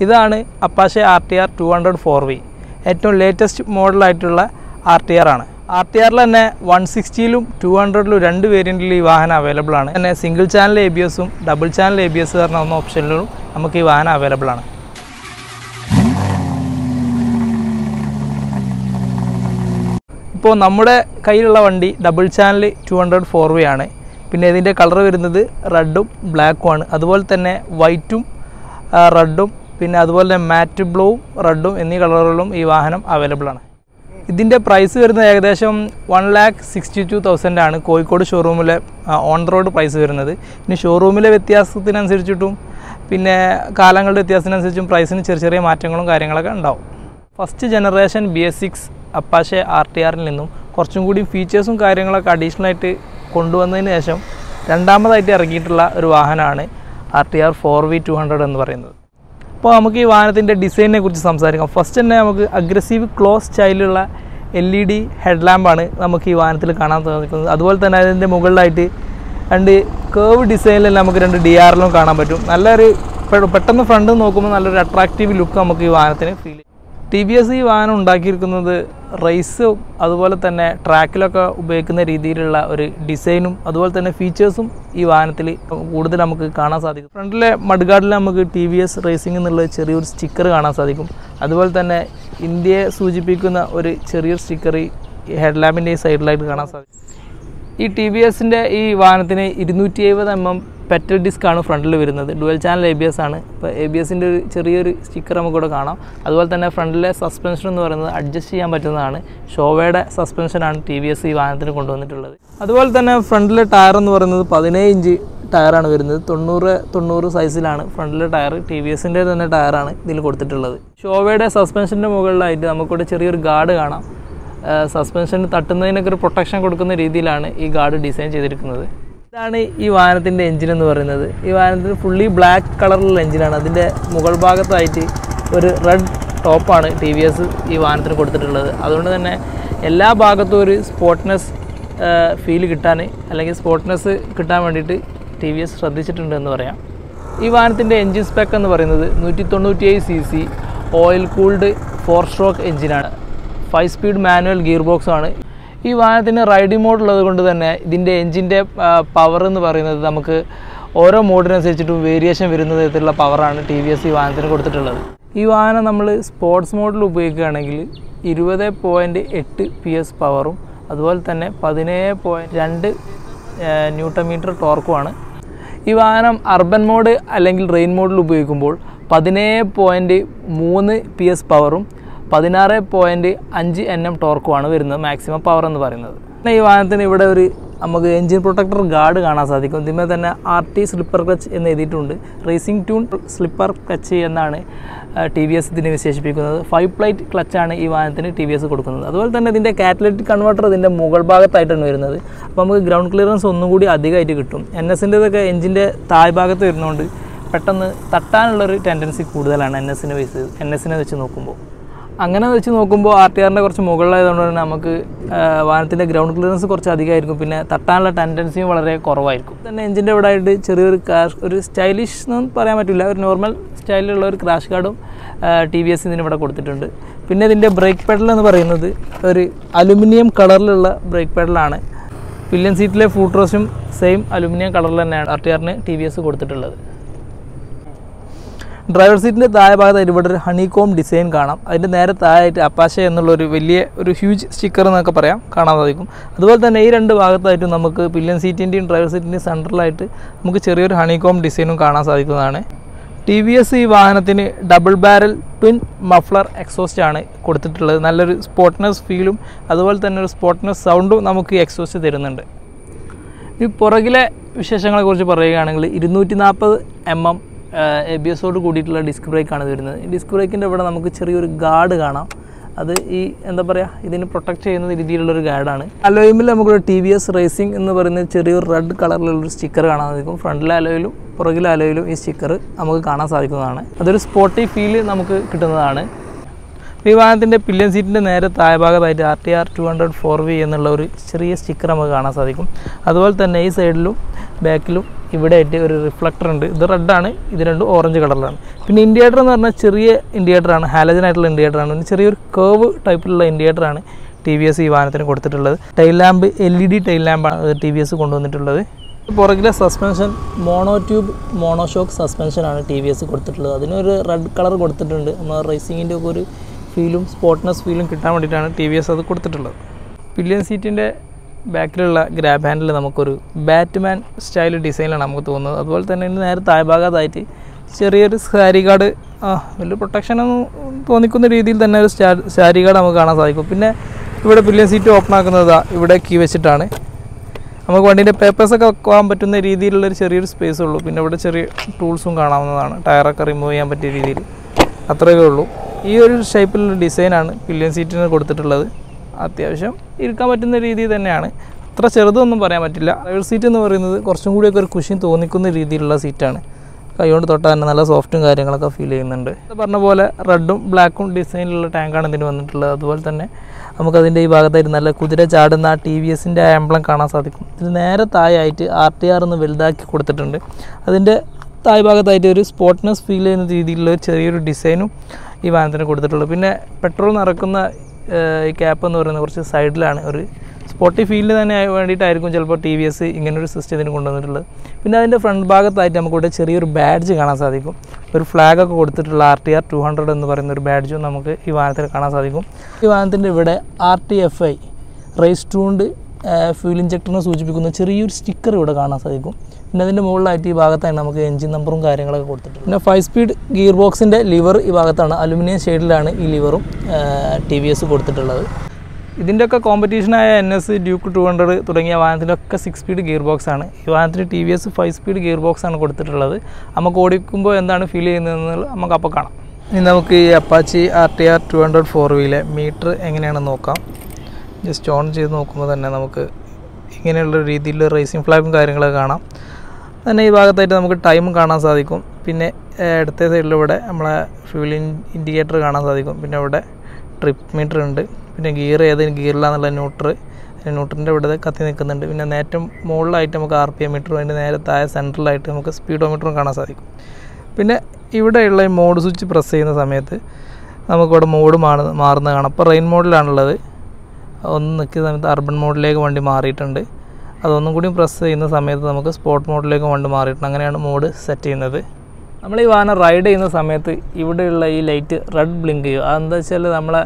ഇതാണ് Apache R T R two hundred four V ഏറ്റവും latest മോഡലായിട്ടുള്ള ആർ ടി ആർ ആണ് ആർ ടി ആറിൽ തന്നെ വൺ സിക്സ്റ്റിയിലും ടു ഹൺഡ്രഡിലും രണ്ട് വേരിയൻറ്റിലും ഈ വാഹനം അവൈലബിൾ ആണ് തന്നെ സിംഗിൾ ചാനൽ എ ബി എസും double channel A B S പറഞ്ഞ ഒന്ന് ഓപ്ഷനിലും നമുക്ക് ഈ വാഹനം അവൈലബിൾ ആണ് ഇപ്പോൾ നമ്മുടെ കയ്യിലുള്ള വണ്ടി double channel two hundred four V ആണ് പിന്നെ ഇതിൻ്റെ കളർ വരുന്നത് റെഡും ബ്ലാക്കും ആണ് അതുപോലെ തന്നെ വൈറ്റും റെഡും പിന്നെ അതുപോലെ തന്നെ മാറ്റ് ബ്ലൂവും റെഡും എന്നീ കളറുകളിലും ഈ വാഹനം അവൈലബിൾ ആണ് ഇതിൻ്റെ പ്രൈസ് വരുന്നത് ഏകദേശം one lakh sixty two thousand ആണ് കോഴിക്കോട് ഷോറൂമിലെ ഓൺ റോഡ് പ്രൈസ് വരുന്നത് ഇനി ഷോറൂമിലെ വ്യത്യാസത്തിനനുസരിച്ചിട്ടും പിന്നെ കാലങ്ങളുടെ വ്യത്യാസത്തിനനുസരിച്ചും പ്രൈസിന് ചെറിയ ചെറിയ മാറ്റങ്ങളും കാര്യങ്ങളൊക്കെ ഉണ്ടാവും first generation B S six Apache R T ആറിൽ നിന്നും കുറച്ചും കൂടി ഫീച്ചേഴ്സും കാര്യങ്ങളൊക്കെ അഡീഷണൽ ആയിട്ട് കൊണ്ടുവന്നതിന് ശേഷം രണ്ടാമതായിട്ട് ഇറങ്ങിയിട്ടുള്ള ഒരു വാഹനമാണ് R T R four V two hundred എന്ന് പറയുന്നത് അപ്പോൾ നമുക്ക് ഈ വാഹനത്തിൻ്റെ ഡിസൈനിനെ കുറിച്ച് സംസാരിക്കാം ഫസ്റ്റ് തന്നെ നമുക്ക് അഗ്രസീവ് ക്ലോസ് സ്റ്റൈലുള്ള എൽ ഇ ഡി ഹെഡ് ലാമ്പാണ് നമുക്ക് ഈ വാഹനത്തിൽ കാണാൻ സാധിക്കുന്നത് അതുപോലെ തന്നെ അതിൻ്റെ മുകളിലായിട്ട് രണ്ട് കേവ് ഡിസൈനിൽ നമുക്ക് രണ്ട് ഡി ആറിലും കാണാൻ പറ്റും നല്ലൊരു പെ- പെട്ടെന്ന് ഫ്രണ്ട് നോക്കുമ്പോൾ നല്ലൊരു അട്രാക്റ്റീവ് ലുക്ക് നമുക്ക് ഈ വാഹനത്തിന് ഫീൽ ചെയ്യും ടി വി എസ് ഈ വാഹനം ഉണ്ടാക്കിയിരിക്കുന്നത് റേസും അതുപോലെ തന്നെ ട്രാക്കിലൊക്കെ ഉപയോഗിക്കുന്ന രീതിയിലുള്ള ഒരു ഡിസൈനും അതുപോലെ തന്നെ ഫീച്ചേഴ്സും ഈ വാഹനത്തിൽ കൂടുതൽ നമുക്ക് കാണാൻ സാധിക്കും ഫ്രണ്ടിലെ മഡ്ഗാർഡിൽ നമുക്ക് ടി വി എസ് റേസിംഗ് എന്നുള്ള ചെറിയൊരു സ്റ്റിക്കർ കാണാൻ സാധിക്കും അതുപോലെ തന്നെ ഇന്ത്യയെ സൂചിപ്പിക്കുന്ന ഒരു ചെറിയൊരു സ്റ്റിക്കർ ഈ ഹെഡ് ലാമ്പിൻ്റെ ഈ സൈഡിലായിട്ട് കാണാൻ സാധിക്കും ഈ ടി വി എസിൻ്റെ ഈ വാഹനത്തിന് ഇരുന്നൂറ്റി എഴുപത് എം എം പെറ്റൽ ഡിസ്ക് ആണ് ഫ്രണ്ടിൽ വരുന്നത് dual channel A B S ആണ് ഇപ്പോൾ എ ബി എസിൻ്റെ ഒരു ചെറിയൊരു സ്റ്റിക്കർ നമുക്കിവിടെ കാണാം അതുപോലെ തന്നെ ഫ്രണ്ടിലെ സസ്പെൻഷൻ എന്ന് പറയുന്നത് അഡ്ജസ്റ്റ് ചെയ്യാൻ പറ്റുന്നതാണ് ഷോവയുടെ സസ്പെൻഷനാണ് ടി വി എസ് ഈ വാഹനത്തിന് കൊണ്ടുവന്നിട്ടുള്ളത് അതുപോലെ തന്നെ ഫ്രണ്ടിലെ ടയർ എന്ന് പറയുന്നത് പതിനേഴ് ഇഞ്ച് ടയറാണ് വരുന്നത് തൊണ്ണൂറ് തൊണ്ണൂറ് സൈസിലാണ് ഫ്രണ്ടിലെ ടയർ ടി വി എസിൻ്റെ തന്നെ ടയറാണ് ഇതിൽ കൊടുത്തിട്ടുള്ളത് ഷോവയുടെ സസ്പെൻഷൻ്റെ മുകളിലായിട്ട് നമുക്കിവിടെ ചെറിയൊരു ഗാർഡ് കാണാം സസ്പെൻഷന് തട്ടുന്നതിനൊക്കെ ഒരു പ്രൊട്ടക്ഷൻ കൊടുക്കുന്ന രീതിയിലാണ് ഈ ഗാർഡ് ഡിസൈൻ ചെയ്തിരിക്കുന്നത് ഇതാണ് ഈ വാഹനത്തിൻ്റെ എഞ്ചിൻ എന്ന് പറയുന്നത് ഈ വാഹനത്തിന് ഫുള്ളി ബ്ലാക്ക് കളറിലുള്ള എഞ്ചിനാണ് അതിൻ്റെ മുകൾ ഭാഗത്തായിട്ട് ഒരു റെഡ് ടോപ്പാണ് ടി വി എസ് ഈ വാഹനത്തിന് കൊടുത്തിട്ടുള്ളത് അതുകൊണ്ട് തന്നെ എല്ലാ ഭാഗത്തും ഒരു സ്പോർട്ട്നെസ് ഫീൽ കിട്ടാൻ അല്ലെങ്കിൽ സ്പോർട്ട്നെസ് കിട്ടാൻ വേണ്ടിയിട്ട് ടി വി എസ് ശ്രദ്ധിച്ചിട്ടുണ്ട് എന്ന് പറയാം ഈ വാഹനത്തിൻ്റെ എൻജിൻ സ്പെക്ക് എന്ന് പറയുന്നത് നൂറ്റി തൊണ്ണൂറ്റിയേഴ് C C oil cooled four stroke എഞ്ചിനാണ് five speed manual gear box ആണ് ഈ വാഹനത്തിന് റൈഡിംഗ് മോഡ് ഉള്ളത് കൊണ്ട് തന്നെ ഇതിൻ്റെ എഞ്ചിൻ്റെ പവർ എന്ന് പറയുന്നത് നമുക്ക് ഓരോ മോഡിനനുസരിച്ചിട്ടും വേരിയേഷൻ വരുന്ന തരത്തിലുള്ള പവറാണ് ടി വി എസ് ഈ വാഹനത്തിന് കൊടുത്തിട്ടുള്ളത് ഈ വാഹനം നമ്മൾ സ്പോർട്സ് മോഡിൽ ഉപയോഗിക്കുകയാണെങ്കിൽ ഇരുപത് പോയിൻറ്റ് എട്ട് പി എസ് പവറും അതുപോലെ തന്നെ പതിനേഴ് പോയിൻറ്റ് രണ്ട് ന്യൂട്ടൺ മീറ്റർ ടോർക്കുമാണ് ഈ വാഹനം അർബൻ മോഡ് അല്ലെങ്കിൽ റെയിൻ മോഡിൽ ഉപയോഗിക്കുമ്പോൾ പതിനേഴ് പോയിൻറ്റ് മൂന്ന് പി എസ് പവറും പതിനാറ് പോയിൻറ്റ് അഞ്ച് എൻ എം ടോർക്കുമാണ് വരുന്നത് മാക്സിമം പവർ എന്ന് പറയുന്നത് പിന്നെ ഈ വാഹനത്തിന് ഇവിടെ ഒരു നമുക്ക് എഞ്ചിൻ പ്രൊട്ടക്ടർ ഗാർഡ് കാണാൻ സാധിക്കും ഇതിന്മേൽ തന്നെ ആർ ടി സ്ലിപ്പർ ക്ലച്ച് എന്ന് എഴുതിയിട്ടുണ്ട് റേസിംഗ് ട്യൂൺ സ്ലിപ്പർ ക്ലച്ച് എന്നാണ് ടി വി എസ് ഇതിനെ വിശേഷിപ്പിക്കുന്നത് ഫൈവ് പ്ലേറ്റ് ക്ലച്ചാണ് ഈ വാഹനത്തിന് ടി വി എസ് കൊടുക്കുന്നത് അതുപോലെ തന്നെ ഇതിൻ്റെ കാറ്റലറ്റിക് കൺവെർട്ടർ ഇതിൻ്റെ മുകൾ ഭാഗത്തായിട്ടാണ് വരുന്നത് അപ്പോൾ നമുക്ക് ഗ്രൗണ്ട് ക്ലിയറൻസ് ഒന്നും കൂടി അധികമായിട്ട് കിട്ടും എൻ എസിൻ്റെതൊക്കെ എഞ്ചിൻ്റെ താഴ്ഭാഗത്ത് വരുന്നതുകൊണ്ട് പെട്ടെന്ന് തട്ടാനുള്ളൊരു ടെൻഡൻസി കൂടുതലാണ് എൻ എസിനെ വെച്ച് എൻ എസിനെ വെച്ച് നോക്കുമ്പോൾ അങ്ങനെ വെച്ച് നോക്കുമ്പോൾ ആർ ടി ആറിൻ്റെ കുറച്ച് മുകളിലായതുകൊണ്ട് തന്നെ നമുക്ക് ആ, വാഹനത്തിൻ്റെ ഗ്രൗണ്ട് ക്ലിയറൻസ് കുറച്ച് അധികമായിരിക്കും പിന്നെ തട്ടാനുള്ള ടെൻഡൻസിയും വളരെ കുറവായിരിക്കും തന്നെ എഞ്ചിൻ്റെ ഇവിടെ ആയിട്ട് ചെറിയൊരു ക്രാഷ് ഒരു സ്റ്റൈലിഷ് എന്ന് പറയാൻ പറ്റില്ല ഒരു നോർമൽ സ്റ്റൈലിലുള്ള ഒരു ക്രാഷ് ഗാർഡും ടി വി എസ് ഇതിന് ഇവിടെ കൊടുത്തിട്ടുണ്ട് പിന്നെ ഇതിൻ്റെ ബ്രേക്ക് പെഡൽ എന്ന് പറയുന്നത് ഒരു അലുമിനിയം കളറിലുള്ള ബ്രേക്ക് പെഡലാണ് പില്യൻ സീറ്റിലെ ഫൂട്രോസും സെയിം അലുമിനിയം കളറിൽ തന്നെയാണ് ആർ ടി ആറിന് ടി വി എസ് കൊടുത്തിട്ടുള്ളത് ഡ്രൈവർ സീറ്റിൻ്റെ താഴെ ഭാഗത്തായിട്ട് ഇവിടെ ഒരു ഹണികോം ഡിസൈൻ കാണാം അതിൻ്റെ നേരെ താഴെയായിട്ട് അപ്പാശ എന്നുള്ള ഒരു വലിയ ഒരു ഹ്യൂജ് സ്റ്റിക്കർ എന്നൊക്കെ പറയാം കാണാൻ സാധിക്കും അതുപോലെ തന്നെ ഈ രണ്ട് ഭാഗത്തായിട്ടും നമുക്ക് പില്യൻ സീറ്റിൻ്റെയും ഡ്രൈവർ സീറ്റിൻ്റെയും സെൻറ്ററിലായിട്ട് നമുക്ക് ചെറിയൊരു ഹണികോം ഡിസൈനും കാണാൻ സാധിക്കുന്നതാണ് ടി വി എസ് ഈ വാഹനത്തിന് double barrel twin muffler exhaust ആണ് കൊടുത്തിട്ടുള്ളത് നല്ലൊരു സ്പോർട്ട്നെസ് ഫീലും അതുപോലെ തന്നെ ഒരു സ്പോർട്ട്നെസ് സൗണ്ടും നമുക്ക് ഈ എക്സോസ്റ്റ് തരുന്നുണ്ട് ഈ പുറകിലെ വിശേഷങ്ങളെക്കുറിച്ച് പറയുകയാണെങ്കിൽ ഇരുന്നൂറ്റി നാൽപ്പത് എം എം എ ബി എസോട് കൂടിയിട്ടുള്ള ഡിസ്ക് ബ്രേക്കാണ് ഇത് വരുന്നത് ഈ ഡിസ്ക് ബ്രേക്കിൻ്റെ ഇവിടെ നമുക്ക് ചെറിയൊരു ഗാർഡ് കാണാം അത് ഈ എന്താ പറയുക ഇതിന് പ്രൊട്ടക്റ്റ് ചെയ്യുന്ന രീതിയിലുള്ളൊരു ഗാർഡാണ് അലോയിമിൽ നമുക്ക് ടി വി എസ് റേസിംഗ് എന്ന് പറയുന്ന ചെറിയൊരു റെഡ് കളറിലുള്ളൊരു സ്റ്റിക്കർ കാണാൻ സാധിക്കും ഫ്രണ്ടിലെ അലോയിലും പുറകിലെ അലോയിലും ഈ സ്റ്റിക്കർ നമുക്ക് കാണാൻ സാധിക്കുന്നതാണ് അതൊരു സ്പോർട്ടി ഫീൽ നമുക്ക് കിട്ടുന്നതാണ് ഈ വാഹനത്തിൻ്റെ പില്യൻ സീറ്റിൻ്റെ നേരെ താഴ്ഭാഗത്തായിട്ട് R T R two hundred four V എന്നുള്ള ഒരു ചെറിയ സ്റ്റിക്കർ നമുക്ക് കാണാൻ സാധിക്കും അതുപോലെ തന്നെ ഈ സൈഡിലും ബാക്കിലും ഇവിടെ ആയിട്ട് ഒരു റിഫ്ലക്ടർ ഉണ്ട് ഇത് റെഡാണ് ഇത് രണ്ടും ഓറഞ്ച് കളറിലാണ് പിന്നെ ഇൻഡിയേറ്റർ എന്ന് പറഞ്ഞാൽ ചെറിയ ഇൻഡിയേറ്ററാണ് ഹാലജൻ ആയിട്ടുള്ള ഇൻഡിയേറ്ററാണ് പിന്നെ ചെറിയൊരു കേവ് ടൈപ്പിലുള്ള ഇൻഡിയേറ്ററാണ് ടി വി എസ് ഈ വാഹനത്തിന് കൊടുത്തിട്ടുള്ളത് tail lamp L E D tail ലാമ്പാണ് ടി വി എസ് കൊണ്ടുവന്നിട്ടുള്ളത് പുറകിലെ suspension mono tube mono shock സസ്പെൻഷനാണ് ടി വി എസ് കൊടുത്തിട്ടുള്ളത് അതിനൊരു റെഡ് കളർ കൊടുത്തിട്ടുണ്ട് നമ്മൾ റേസിങ്ങിൻ്റെ ഒക്കെ ഒരു ഫീലും സ്പോർട്ട്നെസ് ഫീലും കിട്ടാൻ വേണ്ടിയിട്ടാണ് ടി വി എസ് അത് കൊടുത്തിട്ടുള്ളത് പില്ലിയൻ സീറ്റിൻ്റെ ബാക്കിലുള്ള ഗ്രാബ് ഹാൻഡിൽ നമുക്കൊരു ബാറ്റ്മാൻ സ്റ്റൈൽ ഡിസൈനിലാണ് നമുക്ക് തോന്നുന്നത് അതുപോലെ തന്നെ ഇതിന് നേരെ താഴ്ഭാഗത്തായിട്ട് ചെറിയൊരു സാരി ഗാർഡ് ആ വലിയ പ്രൊട്ടക്ഷനൊന്നും തോന്നിക്കുന്ന രീതിയിൽ തന്നെ ഒരു സ്റ്റാ സാരി ഗാർഡ് നമുക്ക് കാണാൻ സാധിക്കും പിന്നെ ഇവിടെ പില്ലിയൻ സീറ്റ് ഓപ്പൺ ആക്കുന്നത് ഇവിടെ കീ വെച്ചിട്ടാണ് നമുക്ക് വണ്ടീൻ്റെ പേപ്പേഴ്സൊക്കെ വെക്കാൻ പറ്റുന്ന രീതിയിലുള്ളൊരു ചെറിയൊരു സ്പേസ് ഉള്ളൂ പിന്നെ ഇവിടെ ചെറിയ ടൂൾസും കാണാവുന്നതാണ് ടയറൊക്കെ റിമൂവ് ചെയ്യാൻ പറ്റിയ രീതിയിൽ അത്രയൊക്കെ ഉള്ളൂ ഈ ഒരു ഷേപ്പിലുള്ള ഡിസൈനാണ് പില്ലിയൻ സീറ്റിന് കൊടുത്തിട്ടുള്ളത് അത്യാവശ്യം ഇരിക്കാൻ പറ്റുന്ന രീതി തന്നെയാണ് അത്ര ചെറുതൊന്നും പറയാൻ പറ്റില്ല ഡ്രൈവർ സീറ്റ് എന്ന് പറയുന്നത് കുറച്ചും കൂടിയൊക്കെ ഒരു കുഷിൻ തോന്നിക്കുന്ന രീതിയിലുള്ള സീറ്റാണ് കൈകൊണ്ട് തൊട്ടാൽ തന്നെ നല്ല സോഫ്റ്റും കാര്യങ്ങളൊക്കെ ഫീൽ ചെയ്യുന്നുണ്ട് ഇത് പറഞ്ഞ പോലെ റെഡും ബ്ലാക്കും ഡിസൈനിലുള്ള ടാങ്കാണ് ഇതിന് വന്നിട്ടുള്ളത് അതുപോലെ തന്നെ നമുക്കതിൻ്റെ ഈ ഭാഗത്തായിട്ട് നല്ല കുതിര ചാടുന്ന ആ ടി വി എസിൻ്റെ ആംബ്ലം കാണാൻ സാധിക്കും ഇതിന് നേരെ താഴായിട്ട് ആർ ടി ആർ എന്ന് വലുതാക്കി കൊടുത്തിട്ടുണ്ട് അതിൻ്റെ താഴ് ഭാഗത്തായിട്ട് ഒരു സ്പോർട്ട്നെസ് ഫീൽ ചെയ്യുന്ന രീതിയിലുള്ള ഒരു ചെറിയൊരു ഡിസൈനും ഈ വാഹനത്തിന് കൊടുത്തിട്ടുള്ളത് പിന്നെ പെട്രോൾ നിറക്കുന്ന ഏഹ്, ഈ ക്യാപ്പ് എന്ന് പറയുന്നത് കുറച്ച് സൈഡിലാണ് ഒരു സ്പോട്ടി ഫീൽഡ് തന്നെ ആയി വേണ്ടിയിട്ടായിരിക്കും ചിലപ്പോൾ ടി വി എസ് ഇങ്ങനൊരു സിസ്റ്റം ഇതിന് കൊണ്ടുവന്നിട്ടുള്ളത് പിന്നെ അതിൻ്റെ ഫ്രണ്ട് ഭാഗത്തായിട്ട് നമുക്കിവിടെ ചെറിയൊരു ബാഡ്ജ് കാണാൻ സാധിക്കും ഒരു ഫ്ലാഗ് ഒക്കെ കൊടുത്തിട്ടുള്ള R T R two hundred എന്ന് പറയുന്ന ഒരു ബാഡ്ജും നമുക്ക് ഈ വാഹനത്തിൽ കാണാൻ സാധിക്കും ഈ വാഹനത്തിൻ്റെ ഇവിടെ R T F I race tuned fuel ഇഞ്ചക്ടറിനെ സൂചിപ്പിക്കുന്ന ചെറിയൊരു സ്റ്റിക്കർ ഇവിടെ കാണാൻ സാധിക്കും പിന്നെ അതിൻ്റെ മുകളിലായിട്ട് ഈ ഭാഗത്താണ് നമുക്ക് എഞ്ചിൻ നമ്പറും കാര്യങ്ങളൊക്കെ കൊടുത്തിട്ടുണ്ട് പിന്നെ ഫൈവ് സ്പീഡ് ഗിയർ ബോക്സിൻ്റെ ലിവർ ഈ ഭാഗത്താണ് അലുമിനിയം ഷെയ്ഡിലാണ് ഈ ലിവറും ടി വി എസ് കൊടുത്തിട്ടുള്ളത് ഇതിൻ്റെയൊക്കെ കോമ്പറ്റീഷനായ N S Duke two hundred തുടങ്ങിയ വാഹനത്തിലൊക്കെ സിക്സ് സ്പീഡ് ഗിയർ ബോക്സ് ആണ് ഈ വാഹനത്തിന് T V S five speed gear box ആണ് കൊടുത്തിട്ടുള്ളത് നമുക്ക് ഓടിക്കുമ്പോൾ എന്താണ് ഫീൽ ചെയ്യുന്നതെന്ന് നമുക്ക് അപ്പോൾ കാണാം ഇനി നമുക്ക് ഈ Apache R T R two hundred four വീലെ മീറ്റർ എങ്ങനെയാണെന്ന് നോക്കാം ജസ്റ്റ് ഓൺ ചെയ്ത് നോക്കുമ്പോൾ തന്നെ നമുക്ക് ഇങ്ങനെയുള്ള രീതിയിൽ റേസിംഗ് ഫ്ലാഗും കാര്യങ്ങളൊക്കെ കാണാം തന്നെ ഈ ഭാഗത്തായിട്ട് നമുക്ക് ടൈമും കാണാൻ സാധിക്കും പിന്നെ ഏഹ്, ഇടത്തെ സൈഡിൽ ഇവിടെ നമ്മളെ ഫ്യൂൽ ഇൻഡിക്കേറ്റർ കാണാൻ സാധിക്കും പിന്നെ ഇവിടെ ട്രിപ്പ് മീറ്റർ ഉണ്ട് പിന്നെ ഗിയർ ഏത് ഗിയറിലാന്നുള്ള ന്യൂട്രർ ന്യൂട്രറിൻ്റെ ഇവിടെ കത്തി നിൽക്കുന്നുണ്ട് പിന്നെ നേറ്റം മുകളിലായിട്ട് നമുക്ക് ആർ പി എം മീറ്ററും അതിൻ്റെ നേരെ താഴെ സെൻട്രലായിട്ട് നമുക്ക് സ്പീഡോമീറ്ററും കാണാൻ സാധിക്കും പിന്നെ ഇവിടെയുള്ള ഈ മോഡ് സ്വിച്ച് പ്രസ് ചെയ്യുന്ന സമയത്ത് നമുക്കിവിടെ മോഡ് മാറ മാറുന്നത് കാണാം അപ്പോൾ റെയിൻ മോഡിലാണുള്ളത് ഒന്ന് നിൽക്കുന്ന സമയത്ത് അർബൻ മോഡിലേക്ക് വണ്ടി മാറിയിട്ടുണ്ട് അതൊന്നും കൂടി പ്രസ് ചെയ്യുന്ന സമയത്ത് നമുക്ക് സ്പോർട്ട് മോഡിലേക്ക് വണ്ടി മാറിയിട്ടുണ്ട് അങ്ങനെയാണ് മോഡ് സെറ്റ് ചെയ്യുന്നത് നമ്മൾ ഈ വാഹനം റൈഡ് ചെയ്യുന്ന സമയത്ത് ഇവിടെയുള്ള ഈ ലൈറ്റ് റെഡ് ബ്ലിങ്ക് ചെയ്യും അതെന്താ വെച്ചാൽ നമ്മളെ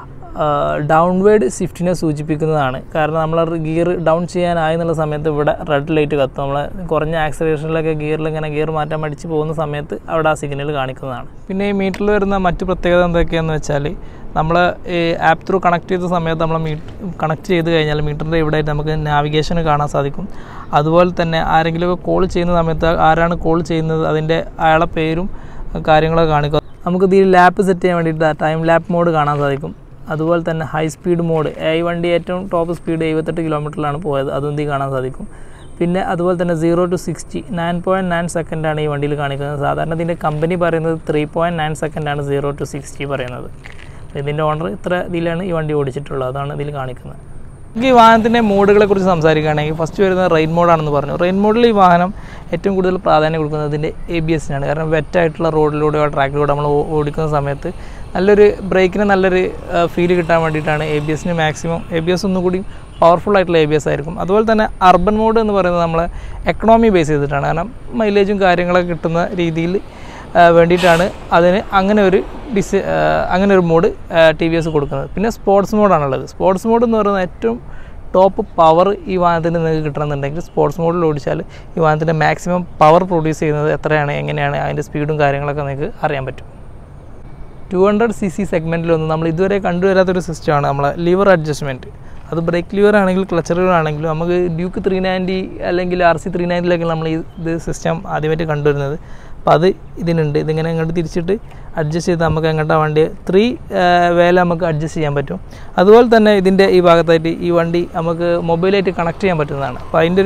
ഡൗൺവേഡ് ഷിഫ്റ്റിനെ സൂചിപ്പിക്കുന്നതാണ് കാരണം നമ്മൾ ഗിയർ ഡൗൺ ചെയ്യാനായി എന്നുള്ള സമയത്ത് ഇവിടെ റെഡ് ലൈറ്റ് കത്തും നമ്മൾ കുറഞ്ഞ ആക്സലേഷനിലൊക്കെ ഗിയറിൽ ഇങ്ങനെ ഗിയർ മാറ്റാൻ മടിച്ച് പോകുന്ന സമയത്ത് അവിടെ ആ സിഗ്നൽ കാണിക്കുന്നതാണ് പിന്നെ ഈ മീറ്ററിൽ വരുന്ന മറ്റു പ്രത്യേകത എന്തൊക്കെയാണെന്ന് വെച്ചാൽ നമ്മൾ ഈ ആപ്പ് ത്രൂ കണക്ട് ചെയ്ത സമയത്ത് നമ്മൾ മീ കണക്ട് ചെയ്ത് കഴിഞ്ഞാൽ മീറ്ററിൻ്റെ ഇവിടെ ആയിട്ട് നമുക്ക് നാവിഗേഷൻ കാണാൻ സാധിക്കും അതുപോലെ തന്നെ ആരെങ്കിലുമൊക്കെ കോൾ ചെയ്യുന്ന സമയത്ത് ആരാണ് കോൾ ചെയ്യുന്നത് അതിൻ്റെ അയാളെ പേരും കാര്യങ്ങളൊക്കെ കാണിക്കും നമുക്ക് ഇതിൽ ലാപ്പ് സെറ്റ് ചെയ്യാൻ വേണ്ടിയിട്ട് ടൈം ലാപ്പ് മോഡ് കാണാൻ സാധിക്കും അതുപോലെ തന്നെ ഹൈ സ്പീഡ് മോഡ് ഈ വണ്ടി ഏറ്റവും ടോപ്പ് സ്പീഡ് എഴുപത്തെട്ട് കിലോമീറ്ററിലാണ് പോയത് അതും ഇതിൽ കാണാൻ സാധിക്കും പിന്നെ അതുപോലെ തന്നെ zero to sixty nine point nine സെക്കൻഡാണ് ഈ വണ്ടിയിൽ കാണിക്കുന്നത് സാധാരണ ഇതിൻ്റെ കമ്പനി പറയുന്നത് ത്രീ പോയിൻറ്റ് നയൻ സെക്കൻഡാണ് സീറോ ടു സിക്സ്റ്റി പറയുന്നത് അപ്പോൾ ഇതിൻ്റെ ഓണർ ഇത്ര ഇതിലാണ് ഈ വണ്ടി ഓടിച്ചിട്ടുള്ളത് അതാണ് ഇതിൽ കാണിക്കുന്നത് നമുക്ക് ഈ വാഹനത്തിൻ്റെ മോഡുകളെ കുറിച്ച് സംസാരിക്കുകയാണെങ്കിൽ ഫസ്റ്റ് വരുന്നത് റെയിൻ മോഡാണെന്ന് പറഞ്ഞു റെയിൻ മോഡിൽ ഈ വാഹനം ഏറ്റവും കൂടുതൽ പ്രാധാന്യം കൊടുക്കുന്നത് ഇതിൻ്റെ എ ബി എസിനാണ് കാരണം വെറ്റായിട്ടുള്ള റോഡിലൂടെയോ ട്രാക്കിലൂടെ നമ്മൾ ഓ- ഓടിക്കുന്ന സമയത്ത് നല്ലൊരു ബ്രേക്കിന് നല്ലൊരു ഫീൽ കിട്ടാൻ വേണ്ടിയിട്ടാണ് എ ബി എസിന് മാക്സിമം എ ബി എസ് ഒന്നും കൂടി പവർഫുൾ ആയിട്ടുള്ള എ ബി എസ് ആയിരിക്കും അതുപോലെ തന്നെ അർബൻ മോഡ് എന്ന് പറയുന്നത് നമ്മൾ എക്കണോമി ബേസ് ചെയ്തിട്ടാണ് കാരണം മൈലേജും കാര്യങ്ങളൊക്കെ കിട്ടുന്ന രീതിയിൽ ആ, വേണ്ടിയിട്ടാണ് അതിന് അങ്ങനെ ഒരു ഡിസ് ആ, അങ്ങനെ ഒരു മോഡ് ടി വി എസ് കൊടുക്കുന്നത് പിന്നെ സ്പോർട്സ് മോഡാണുള്ളത് സ്പോർട്സ് മോഡ് എന്ന് പറയുന്നത് ഏറ്റവും ടോപ്പ് പവർ ഈ വാഹനത്തിന് നിങ്ങൾക്ക് കിട്ടണമെന്നുണ്ടെങ്കിൽ സ്പോർട്സ് മോഡിൽ ഓടിച്ചാൽ ഈ വാഹനത്തിൻ്റെ മാക്സിമം പവർ പ്രൊഡ്യൂസ് ചെയ്യുന്നത് എത്രയാണ് എങ്ങനെയാണ് അതിൻ്റെ സ്പീഡും കാര്യങ്ങളൊക്കെ നിങ്ങൾക്ക് അറിയാൻ പറ്റും ടു ഹൺഡ്രഡ് സി സി സെഗ്മെൻറ്റിലൊന്നും നമ്മൾ ഇതുവരെ കണ്ടുവരാത്തൊരു സിസ്റ്റമാണ് നമ്മളെ ലിവർ അഡ്ജസ്റ്റ്മെൻറ്റ് അത് ബ്രേക്ക് ലിവർ ആണെങ്കിലും ക്ലച്ച് ലിവർ ആണെങ്കിലും നമുക്ക് ഡ്യൂക്ക് ത്രീ നയൻറ്റി അല്ലെങ്കിൽ ആർ സി ത്രീ നയൻറ്റിലൊക്കെ നമ്മൾ ഈ ഇത് സിസ്റ്റം ആദ്യമായിട്ട് കണ്ടുവരുന്നത് അപ്പോൾ അത് ഇതിനുണ്ട് ഇതിങ്ങനെ ഇങ്ങോട്ട് തിരിച്ചിട്ട് അഡ്ജസ്റ്റ് ചെയ്ത് നമുക്ക് എങ്ങോട്ടാ വണ്ടി ത്രീ വേല നമുക്ക് അഡ്ജസ്റ്റ് ചെയ്യാൻ പറ്റും അതുപോലെ തന്നെ ഇതിൻ്റെ ഈ ഭാഗത്തായിട്ട് ഈ വണ്ടി നമുക്ക് മൊബൈലായിട്ട് കണക്ട് ചെയ്യാൻ പറ്റുന്നതാണ് അപ്പോൾ അതിൻ്റെ ഒരു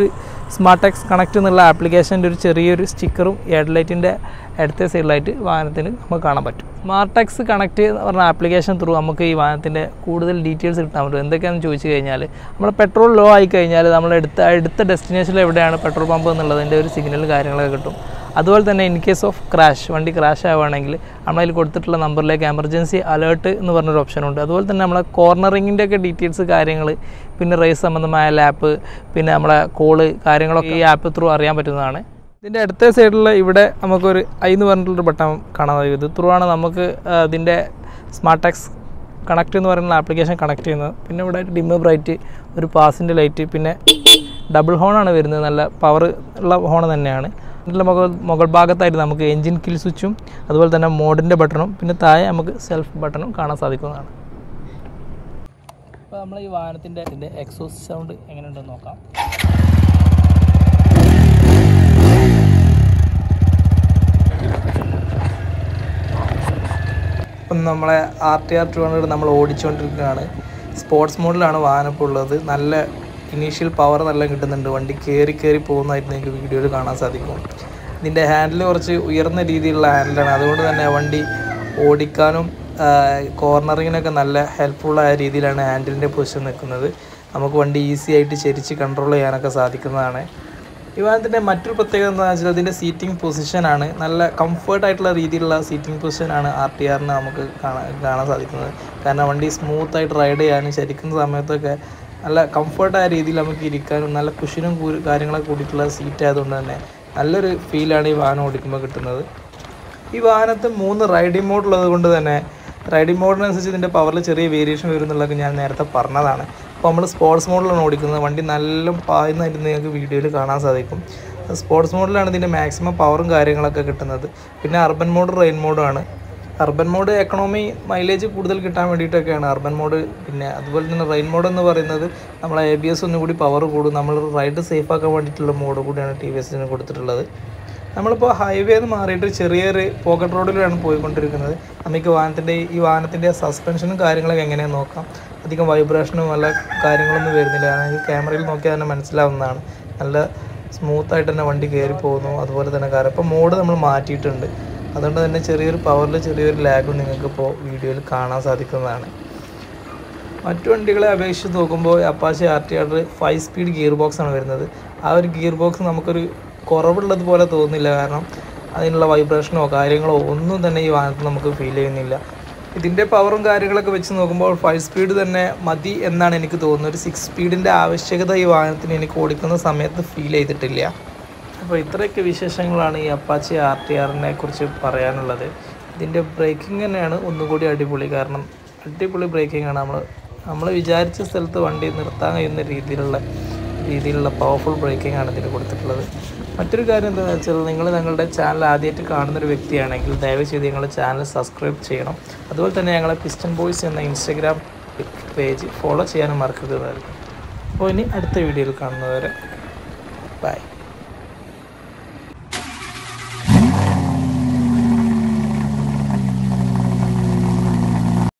സ്മാർട്ട് എക്സ് കണക്ട് എന്നുള്ള ആപ്ലിക്കേഷൻ്റെ ഒരു ചെറിയൊരു സ്റ്റിക്കറും ഹെഡ്ലൈറ്റിൻ്റെ ഇടത്തെ സൈഡിലായിട്ട് വാഹനത്തിന് നമുക്ക് കാണാൻ പറ്റും സ്മാർട്ട് എക്സ് കണക്ട് എന്ന് പറഞ്ഞ ആപ്ലിക്കേഷൻ ത്രൂ നമുക്ക് ഈ വാഹനത്തിൻ്റെ കൂടുതൽ ഡീറ്റെയിൽസ് കിട്ടാൻ പറ്റും എന്തൊക്കെയാണെന്ന് ചോദിച്ചു കഴിഞ്ഞാൽ നമ്മൾ പെട്രോൾ ലോ ആയി കഴിഞ്ഞാൽ നമ്മൾ എടുത്ത അടുത്ത ഡെസ്റ്റിനേഷനിൽ എവിടെയാണ് പെട്രോൾ പമ്പ് എന്നുള്ളതിൻ്റെ ഒരു സിഗ്നൽ കാര്യങ്ങളൊക്കെ കിട്ടും അതുപോലെ തന്നെ ഇൻ കേസ് ഓഫ് ക്രാഷ് വണ്ടി ക്രാഷ് ആവുകയാണെങ്കിൽ നമ്മളതിൽ കൊടുത്തിട്ടുള്ള നമ്പറിലേക്ക് എമർജൻസി അലേർട്ട് എന്ന് പറഞ്ഞൊരു ഓപ്ഷൻ ഉണ്ട് അതുപോലെ തന്നെ നമ്മളെ കോർണറിങ്ങിൻ്റെ ഒക്കെ ഡീറ്റെയിൽസ് കാര്യങ്ങൾ പിന്നെ റേസ് സംബന്ധമായ ലാപ്പ് പിന്നെ നമ്മളെ കോള് കാര്യങ്ങളൊക്കെ ഈ ആപ്പ് ത്രൂ അറിയാൻ പറ്റുന്നതാണ് ഇതിൻ്റെ അടുത്ത സൈഡിൽ ഇവിടെ നമുക്കൊരു ഐ എന്ന് പറഞ്ഞിട്ടുള്ളൊരു ബട്ടൺ കാണാൻ കഴിയും ഇത് ത്രൂ ആണ് നമുക്ക് ആ, ഇതിൻ്റെ സ്മാർട്ട് ടാക്സ് കണക്ട് എന്ന് പറയുന്ന ആപ്ലിക്കേഷൻ കണക്ട് ചെയ്യുന്നത് പിന്നെ ഇവിടെ ഡിമ്മ് ബ്രൈറ്റ് ഒരു പാസിൻ്റെ ലൈറ്റ് പിന്നെ ഡബിൾ ഹോണാണ് വരുന്നത് നല്ല പവർ ഉള്ള ഹോൺ തന്നെയാണ് ഇതിൻ്റെ മുകൾ മുകൾ ഭാഗത്തായിട്ട് നമുക്ക് എൻജിൻ കിൽ സ്വിച്ചും അതുപോലെ തന്നെ മോഡിൻ്റെ ബട്ടണും പിന്നെ താഴെ നമുക്ക് സെൽഫ് ബട്ടണും കാണാൻ സാധിക്കുന്നതാണ് അപ്പോൾ നമ്മൾ ഈ വാഹനത്തിൻ്റെ ഇതിൻ്റെ എക്സോസ് സൗണ്ട് എങ്ങനെയുണ്ടെന്ന് നോക്കാം ഇപ്പം നമ്മളെ R T R two hundred നമ്മൾ ഓടിച്ചുകൊണ്ടിരിക്കുകയാണ് സ്പോർട്സ് മോഡിലാണ് വാഹനം ഇപ്പോൾ ഉള്ളത് നല്ല ഇനീഷ്യൽ പവർ നല്ല കിട്ടുന്നുണ്ട് വണ്ടി കയറി കയറി പോകുന്നതായിട്ട് നിങ്ങൾക്ക് വീഡിയോയിൽ കാണാൻ സാധിക്കും ഇതിൻ്റെ ഹാൻഡിൽ കുറച്ച് ഉയർന്ന രീതിയിലുള്ള ഹാൻഡിലാണ് അതുകൊണ്ട് തന്നെ വണ്ടി ഓടിക്കാനും കോർണറിങ്ങിനൊക്കെ നല്ല ഹെൽപ്ഫുള്ളായ രീതിയിലാണ് ഹാൻഡിലിൻ്റെ പൊസിഷൻ നിൽക്കുന്നത് നമുക്ക് വണ്ടി ഈസി ആയിട്ട് ചെരിച്ച് കൺട്രോൾ ചെയ്യാനൊക്കെ സാധിക്കുന്നതാണ് ഈ വാഹനത്തിൻ്റെ മറ്റൊരു പ്രത്യേകത എന്താണെന്ന് വെച്ചാൽ അതിൻ്റെ സീറ്റിംഗ് പൊസിഷനാണ് നല്ല കംഫർട്ട് ആയിട്ടുള്ള രീതിയിലുള്ള സീറ്റിംഗ് പൊസിഷനാണ് ആർ ടി ആറിന് നമുക്ക് കാണാൻ കാണാൻ സാധിക്കുന്നത് കാരണം വണ്ടി സ്മൂത്ത് ആയിട്ട് റൈഡ് ചെയ്യാനും ശരിക്കുന്ന സമയത്തൊക്കെ നല്ല കംഫർട്ടായ രീതിയിൽ നമുക്ക് ഇരിക്കാനും നല്ല കുഷനും കാര്യങ്ങളൊക്കെ കൂടിയിട്ടുള്ള സീറ്റ് ആയതുകൊണ്ട് തന്നെ നല്ലൊരു ഫീലാണ് ഈ വാഹനം ഓടിക്കുമ്പോൾ കിട്ടുന്നത് ഈ വാഹനത്ത് മൂന്ന് റൈഡിംഗ് മോഡ് ഉള്ളത് കൊണ്ട് തന്നെ റൈഡിംഗ് മോഡിനനുസരിച്ച് ഇതിൻ്റെ പവറിൽ ചെറിയ വേരിയേഷൻ വരും എന്നുള്ളതൊക്കെ ഞാൻ നേരത്തെ പറഞ്ഞതാണ് അപ്പോൾ നമ്മൾ സ്പോർട്സ് മോഡിലാണ് ഓടിക്കുന്നത് വണ്ടി നല്ല പായുന്നതായിട്ട് നിങ്ങൾക്ക് വീഡിയോയിൽ കാണാൻ സാധിക്കും സ്പോർട്സ് മോഡിലാണ് ഇതിൻ്റെ മാക്സിമം പവറും കാര്യങ്ങളൊക്കെ കിട്ടുന്നത് പിന്നെ അർബൻ മോഡ് റെയിൻ മോഡാണ് അർബൻ മോഡ് എക്കണോമി മൈലേജ് കൂടുതൽ കിട്ടാൻ വേണ്ടിയിട്ടൊക്കെയാണ് അർബൻ മോഡ് പിന്നെ അതുപോലെ തന്നെ റെയിൻ മോഡ് എന്ന് പറയുന്നത് നമ്മളെ എ ബി എസ് ഒന്നുകൂടി പവർ കൂടും നമ്മൾ റൈഡ് സേഫ് ആക്കാൻ വേണ്ടിയിട്ടുള്ള മോഡ് കൂടിയാണ് ടി വി എസിന് കൊടുത്തിട്ടുള്ളത് നമ്മളിപ്പോൾ ഹൈവേ നിന്ന് മാറിയിട്ട് ചെറിയൊരു പോക്കറ്റ് റോഡിലാണ് പോയിക്കൊണ്ടിരിക്കുന്നത് നമുക്ക് വാഹനത്തിൻ്റെ ഈ വാഹനത്തിൻ്റെ സസ്പെൻഷനും കാര്യങ്ങളൊക്കെ എങ്ങനെയാണെന്ന് നോക്കാം അധികം വൈബ്രേഷനും നല്ല കാര്യങ്ങളൊന്നും വരുന്നില്ല കാരണം ഈ ക്യാമറയിൽ നോക്കിയാൽ തന്നെ മനസ്സിലാവുന്നതാണ് നല്ല സ്മൂത്തായിട്ട് തന്നെ വണ്ടി കയറി പോകുന്നു അതുപോലെ തന്നെ കാര്യം ഇപ്പോൾ മോഡ് നമ്മൾ മാറ്റിയിട്ടുണ്ട് അതുകൊണ്ട് തന്നെ ചെറിയൊരു പവറിൽ ചെറിയൊരു ലാഗും നിങ്ങൾക്ക് ഇപ്പോൾ വീഡിയോയിൽ കാണാൻ സാധിക്കുന്നതാണ് മറ്റു വണ്ടികളെ അപേക്ഷിച്ച് നോക്കുമ്പോൾ Apache R T R five speed gear box ആണ് വരുന്നത് ആ ഒരു ഗിയർ ബോക്സ് നമുക്കൊരു കുറവുള്ളത് പോലെ തോന്നുന്നില്ല കാരണം അതിനുള്ള വൈബ്രേഷനോ കാര്യങ്ങളോ ഒന്നും തന്നെ ഈ വാഹനത്തിൽ നമുക്ക് ഫീൽ ചെയ്യുന്നില്ല ഇതിൻ്റെ പവറും കാര്യങ്ങളൊക്കെ വെച്ച് നോക്കുമ്പോൾ ഫൈവ് സ്പീഡ് തന്നെ മതി എന്നാണ് എനിക്ക് തോന്നുന്നത് ഒരു സിക്സ് സ്പീഡിൻ്റെ ആവശ്യകത ഈ വാഹനത്തിന് എനിക്ക് ഓടിക്കുന്ന സമയത്ത് ഫീൽ ചെയ്തിട്ടില്ല അപ്പോൾ ഇത്രയൊക്കെ വിശേഷങ്ങളാണ് ഈ അപ്പാച്ചി ആർ ടി ആറിനെ കുറിച്ച് പറയാനുള്ളത് ഇതിൻ്റെ ബ്രേക്കിംഗ് തന്നെയാണ് ഒന്നുകൂടി അടിപൊളി കാരണം അടിപൊളി ബ്രേക്കിംഗ് ആണ് നമ്മൾ നമ്മൾ വിചാരിച്ച സ്ഥലത്ത് വണ്ടി നിർത്താൻ കഴിയുന്ന രീതിയിലുള്ള രീതിയിലുള്ള പവർഫുൾ ബ്രേക്കിംഗ് ആണ് ഇതിൽ കൊടുത്തിട്ടുള്ളത് മറ്റൊരു കാര്യം എന്താണെന്ന് വെച്ചാൽ നിങ്ങൾ നിങ്ങളുടെ ചാനൽ ആദ്യമായിട്ട് കാണുന്നൊരു വ്യക്തിയാണെങ്കിൽ ദയവ് ചെയ്ത് ഞങ്ങളുടെ ചാനൽ സബ്സ്ക്രൈബ് ചെയ്യണം അതുപോലെ തന്നെ ഞങ്ങളെ പിസ്റ്റൺ ബോയ്സ് എന്ന ഇൻസ്റ്റഗ്രാം പേജ് ഫോളോ ചെയ്യാനും മറക്കരുതായിരിക്കും അപ്പോൾ ഇനി അടുത്ത വീഡിയോയിൽ കാണുന്നവരെ ബൈ